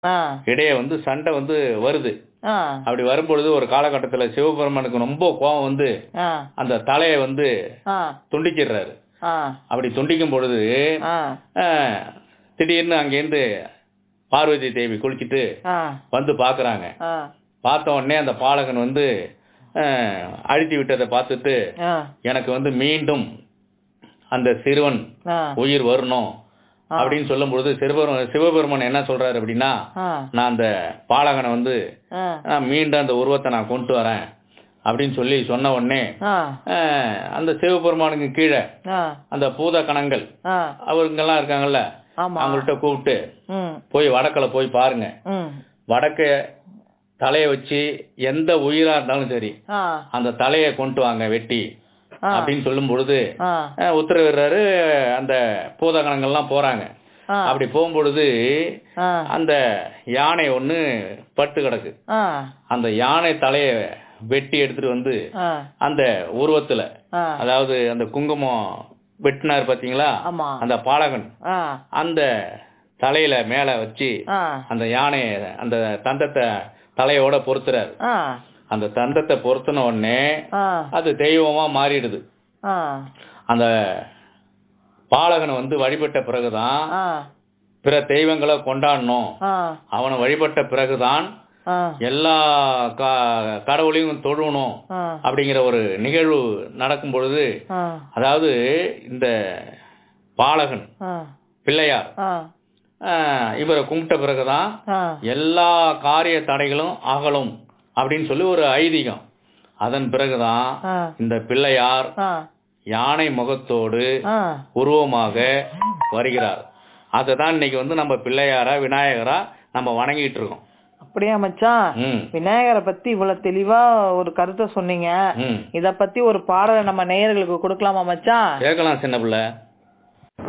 ஆ இடையே வந்து சண்டை வந்து வருது ஆ அப்படி வரும்பொழுது ஒரு காலகட்டத்துல சிவபெருமானுக்கு ரொம்ப கோபம் வந்து ஆ அந்த தலையை வந்து ஆ துண்டிச்சிடுறாரு ஆ அப்படி துண்டிக்கும் பொழுது ஆ ஆஹ், திடீர்னு அங்கேருந்து பார்வதி தேவி குளிச்சுட்டு ஆ வந்து பார்க்கறாங்க ஆ பார்த்த உடனே அந்த பாலகன் வந்து ஆஹ், அழுத்தி விட்டதை பார்த்துட்டு ஆ எனக்கு வந்து மீண்டும் அந்த சிறுவன் ஆ உயிர் வரணும் அப்படின்னு சொல்லும் பொழுது சிவபெருமன் சிவபெருமன் என்ன சொல்றாரு அப்படின்னா ஆ நான் அந்த பாலகனை வந்து ஆ ஆஹ், மீண்டும் அந்த உருவத்தை நான் கொண்டு வரேன் அப்படின்னு சொல்லி சொன்ன உடனே ஆ ஆஹ், அந்த சிவபெருமானுக்கு கீழே ஆ அந்த பூத கணங்கள் ஆ அவருங்கெல்லாம் இருக்காங்கல்ல ஆமா அவங்கள்ட்ட கூப்பிட்டு ம் போய் வடக்குல போய் பாருங்க ம் வடக்க தலையை வச்சு எந்த உயிரா இருந்தாலும் சரி ஆ அந்த தலையை கொண்டு வாங்க வெட்டி ஆ அப்படின்னு சொல்லும் பொழுது ஆ அஹ், உத்தரவிடுறாரு அந்த பூதகணங்கள்லாம் போறாங்க ஆ அப்படி போகும்பொழுது ஆ அந்த யானை ஒண்ணு பட்டு கிடக்கு ஆ அந்த யானை தலையை வெட்டி எடுத்துட்டு வந்து ஆ அந்த உருவத்துல ஆ அதாவது அந்த குங்குமம் வெட்டினார் பாத்தீங்களா ஆமா அந்த பாலகன் ஆ அந்த தலையில மேல வச்சு ஆ அந்த யானை அந்த தந்தத்தை தலையோட பொருத்துறாரு ஆ அந்த தந்தத்தை பொருத்தின உடனே ஆ அது தெய்வமா மாறிடுது ஆ அந்த பாலகனை வந்து வழிபட்ட பிறகுதான் ஆ பிற தெய்வங்களை கொண்டாடணும் ஆ அவனை வழிபட்ட பிறகுதான் ஆ எல்லா க- கடவுளையும் தொழணும் ஆ அப்படிங்கிற ஒரு நிகழ்வு நடக்கும் பொழுது ஆ அதாவது இந்த பாலகன் ஆ பிள்ளையார் ஆ ஆஹ், இவரை கும்பிட்ட பிறகுதான் ஆ எல்லா காரிய தடைகளும் அகலும் அப்படின்னு சொல்லி ஒரு ஐதீகம் அதன் பிறகுதான் ஆ இந்த பிள்ளையார் ஆ யானை முகத்தோடு ஆ உருவமாக வருகிறார் தான் இன்னைக்கு வந்து நம்ம பிள்ளையாரா விநாயகரா நம்ம வணங்கிட்டு இருக்கோம் அப்படியா மச்சான் ம் விநாயகரை பத்தி இவ்வளவு தெளிவா ஒரு கருத்தை சொன்னீங்க ம் இத பத்தி ஒரு பாடலை நம்ம நேயர்களுக்கு கொடுக்கலாமா மச்சான் கேட்கலாம் சின்ன பிள்ளை